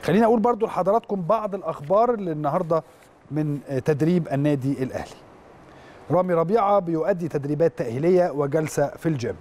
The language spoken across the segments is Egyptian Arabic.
خليني اقول برضو لحضراتكم بعض الاخبار اللي النهارده من تدريب النادي الاهلي رامي ربيعه بيؤدي تدريبات تاهيليه وجلسه في الجيم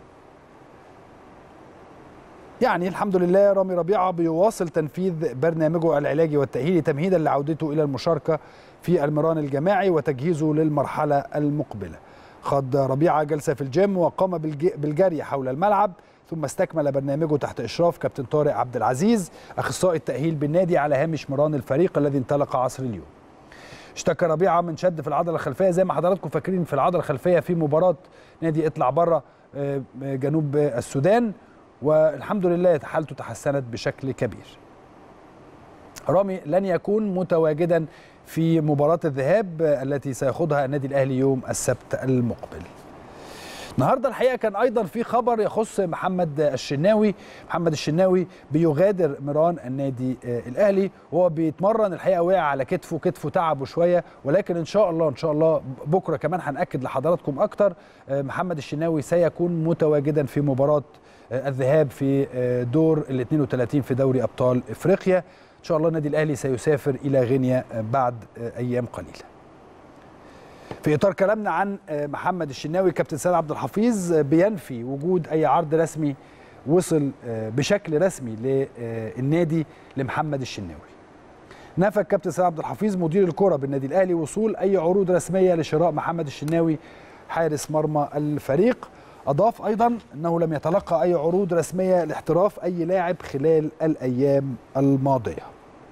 يعني الحمد لله رامي ربيعه بيواصل تنفيذ برنامجه العلاجي والتاهيلي تمهيدا لعودته الى المشاركه في المران الجماعي وتجهيزه للمرحله المقبله خاض ربيعه جلسه في الجيم وقام بالجري حول الملعب ثم استكمل برنامجه تحت اشراف كابتن طارق عبد العزيز اخصائي التاهيل بالنادي على هامش مران الفريق الذي انطلق عصر اليوم اشتكى ربيعه من شد في العضله الخلفيه زي ما حضراتكم فاكرين في العضله الخلفيه في مباراه نادي اطلع بره جنوب السودان والحمد لله حالته تحسنت بشكل كبير رامي لن يكون متواجدا في مباراة الذهاب التي سيخوضها النادي الأهلي يوم السبت المقبل النهارده الحقيقه كان ايضا في خبر يخص محمد الشناوي محمد الشناوي بيغادر مران النادي الاهلي وهو بيتمرن الحقيقه وقع على كتفه كتفه تعبه شويه ولكن ان شاء الله ان شاء الله بكره كمان هناكد لحضراتكم اكتر محمد الشناوي سيكون متواجدا في مباراه الذهاب في دور ال 32 في دوري ابطال افريقيا ان شاء الله النادي الاهلي سيسافر الى غينيا بعد ايام قليله في اطار كلامنا عن محمد الشناوي كابتن سيد عبد الحفيظ بينفي وجود اي عرض رسمي وصل بشكل رسمي للنادي لمحمد الشناوي نفى الكابتن سيد عبد الحفيظ مدير الكره بالنادي الاهلي وصول اي عروض رسميه لشراء محمد الشناوي حارس مرمى الفريق اضاف ايضا انه لم يتلقى اي عروض رسميه لاحتراف اي لاعب خلال الايام الماضيه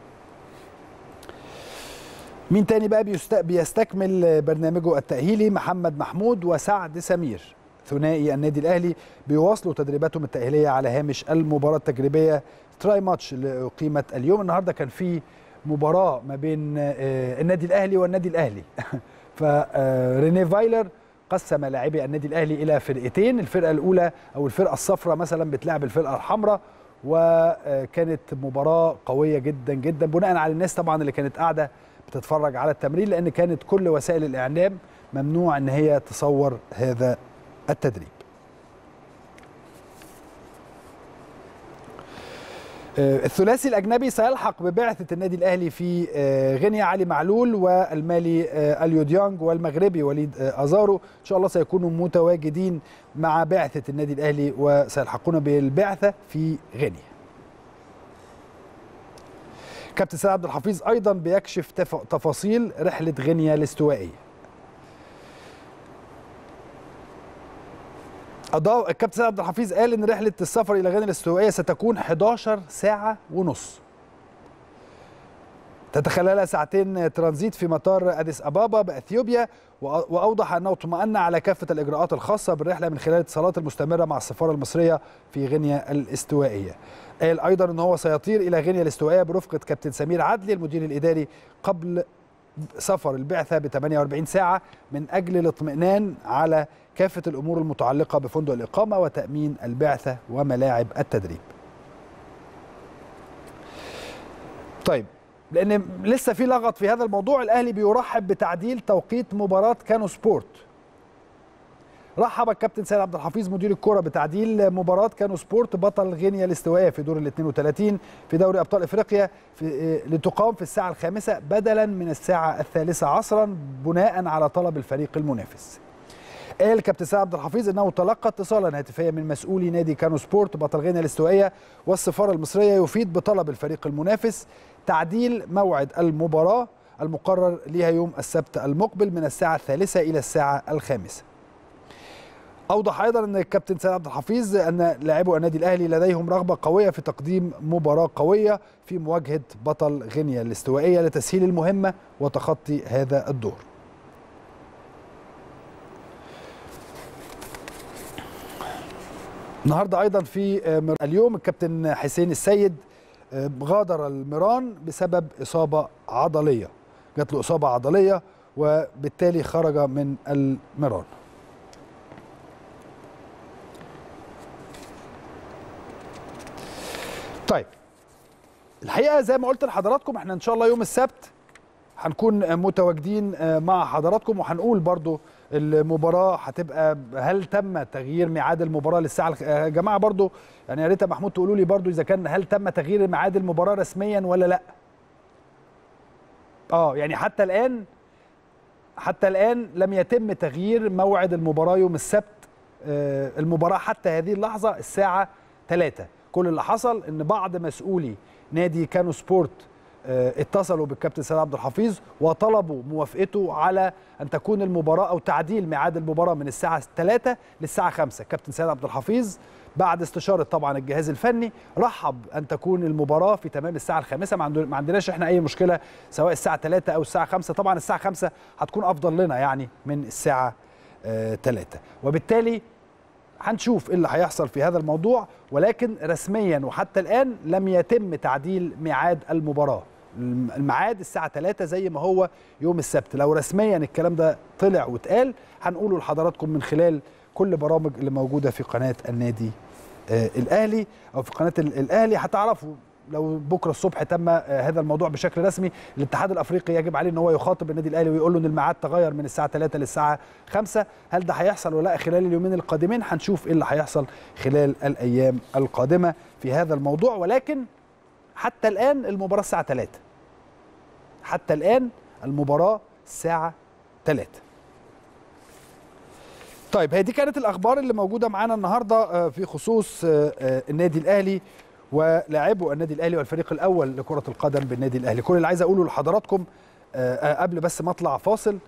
مين تاني بقى بيستكمل برنامجه التأهيلي محمد محمود وسعد سمير ثنائي النادي الأهلي بيواصلوا تدريباتهم التأهيلية على هامش المباراة التجريبية تراي ماتش اللي أقيمت اليوم النهاردة كان في مباراة ما بين النادي الأهلي والنادي الأهلي فريني فايلر قسم لاعبي النادي الأهلي إلى فرقتين الفرقة الأولى أو الفرقة الصفراء مثلا بتلعب الفرقة الحمراء وكانت مباراة قوية جدا جدا بناء على الناس طبعا اللي كانت قاعدة بتتفرج على التمرين لان كانت كل وسائل الاعلام ممنوع ان هي تصور هذا التدريب الثلاثي الاجنبي سيلحق ببعثه النادي الاهلي في غينيا علي معلول والمالي اليو ديانج والمغربي وليد ازارو ان شاء الله سيكونوا متواجدين مع بعثه النادي الاهلي وسيلحقون بالبعثه في غينيا كابتن سيد عبد الحفيظ ايضا بيكشف تفاصيل رحله غينيا الاستوائيه أضاف الكابتن سيد عبد الحفيظ قال ان رحله السفر الى غينيا الاستوائيه ستكون 11 ساعه ونص تتخللها ساعتين ترانزيت في مطار اديس ابابا باثيوبيا واوضح انه اطمأن على كافه الاجراءات الخاصه بالرحله من خلال الاتصالات المستمره مع السفاره المصريه في غينيا الاستوائيه. قال ايضا ان هو سيطير الى غينيا الاستوائيه برفقه كابتن سمير عدلي المدير الاداري قبل سفر البعثه ب 48 ساعه من اجل الاطمئنان على كافه الامور المتعلقه بفندق الاقامه وتامين البعثه وملاعب التدريب. طيب لان لسه في لغط في هذا الموضوع الاهلي بيرحب بتعديل توقيت مباراه كانو سبورت رحب الكابتن سيد عبد الحفيظ مدير الكره بتعديل مباراه كانو سبورت بطل غينيا الاستوائيه في دور ال 32 في دوري ابطال افريقيا في لتقام في الساعه الخامسه بدلا من الساعه الثالثه عصرا بناء على طلب الفريق المنافس. قال كابتن سيد عبد الحفيظ انه تلقى اتصالا هاتفيا من مسؤولي نادي كانو سبورت بطل غينيا الاستوائيه والسفاره المصريه يفيد بطلب الفريق المنافس تعديل موعد المباراه المقرر لها يوم السبت المقبل من الساعه الثالثه الى الساعه الخامسه. اوضح ايضا ان الكابتن سيد عبد الحفيظ ان لاعبو النادي الاهلي لديهم رغبه قويه في تقديم مباراه قويه في مواجهه بطل غينيا الاستوائيه لتسهيل المهمه وتخطي هذا الدور. النهارده ايضا في اليوم الكابتن حسين السيد غادر الميران بسبب اصابه عضليه جات له اصابه عضليه وبالتالي خرج من الميران طيب الحقيقه زي ما قلت لحضراتكم احنا ان شاء الله يوم السبت هنكون متواجدين مع حضراتكم وهنقول برضو المباراه هتبقى هل تم تغيير ميعاد المباراه للساعه يا جماعه برضو يعني يا ريت يا محمود تقولوا لي برضو اذا كان هل تم تغيير ميعاد المباراه رسميا ولا لا اه يعني حتى الان حتى الان لم يتم تغيير موعد المباراه يوم السبت آه المباراه حتى هذه اللحظه الساعه 3 كل اللي حصل ان بعض مسؤولي نادي كانو سبورت اتصلوا بالكابتن سيد عبد الحفيظ وطلبوا موافقته على ان تكون المباراه او تعديل ميعاد المباراه من الساعه 3 للساعه 5 الكابتن سيد عبد الحفيظ بعد استشاره طبعا الجهاز الفني رحب ان تكون المباراه في تمام الساعه الخامسه ما عندناش احنا اي مشكله سواء الساعه 3 او الساعه 5 طبعا الساعه 5 هتكون افضل لنا يعني من الساعه 3 وبالتالي هنشوف ايه اللي هيحصل في هذا الموضوع ولكن رسميا وحتى الان لم يتم تعديل ميعاد المباراه الميعاد الساعه 3 زي ما هو يوم السبت لو رسميا الكلام ده طلع واتقال هنقوله لحضراتكم من خلال كل برامج اللي موجوده في قناه النادي آه الاهلي او في قناه الاهلي هتعرفوا لو بكره الصبح تم هذا الموضوع بشكل رسمي الاتحاد الافريقي يجب عليه ان هو يخاطب النادي الاهلي ويقول له ان الميعاد تغير من الساعه 3 للساعه 5 هل ده هيحصل ولا لا خلال اليومين القادمين هنشوف ايه اللي هيحصل خلال الايام القادمه في هذا الموضوع ولكن حتى الان المباراه الساعه 3 حتى الان المباراه الساعه 3 طيب هي دي كانت الاخبار اللي موجوده معانا النهارده في خصوص النادي الاهلي ولاعبو النادي الاهلي والفريق الاول لكره القدم بالنادي الاهلي كل اللي عايز اقوله لحضراتكم قبل بس ما اطلع فاصل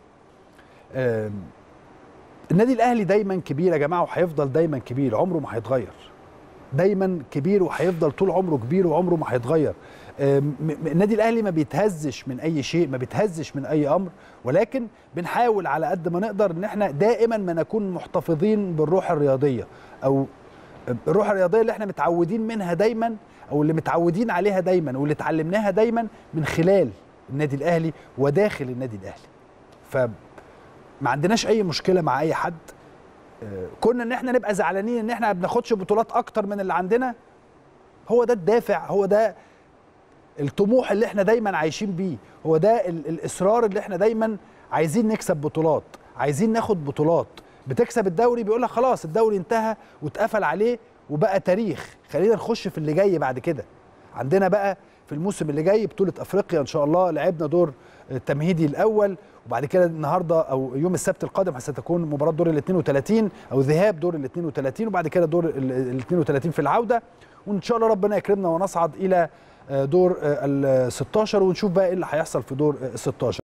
النادي الاهلي دايما كبير يا جماعه وهيفضل دايما كبير عمره ما هيتغير دايما كبير وهيفضل طول عمره كبير وعمره ما هيتغير النادي الاهلي ما بيتهزش من اي شيء ما بيتهزش من اي امر ولكن بنحاول على قد ما نقدر ان احنا دائما ما نكون محتفظين بالروح الرياضيه او الروح الرياضيه اللي احنا متعودين منها دايما او اللي متعودين عليها دايما واللي اتعلمناها دايما من خلال النادي الاهلي وداخل النادي الاهلي فما عندناش اي مشكله مع اي حد كنا ان احنا نبقى زعلانين ان احنا ما بناخدش بطولات اكتر من اللي عندنا هو ده الدافع هو ده الطموح اللي احنا دايما عايشين بيه هو ده الاصرار اللي احنا دايما عايزين نكسب بطولات عايزين ناخد بطولات بتكسب الدوري بيقول لك خلاص الدوري انتهى واتقفل عليه وبقى تاريخ خلينا نخش في اللي جاي بعد كده عندنا بقى في الموسم اللي جاي بطوله افريقيا ان شاء الله لعبنا دور التمهيدي الاول وبعد كده النهارده او يوم السبت القادم ستكون مباراه دور ال 32 او ذهاب دور ال 32 وبعد كده دور ال 32 في العوده وان شاء الله ربنا يكرمنا ونصعد الى دور ال 16 ونشوف بقى ايه اللي هيحصل في دور ال 16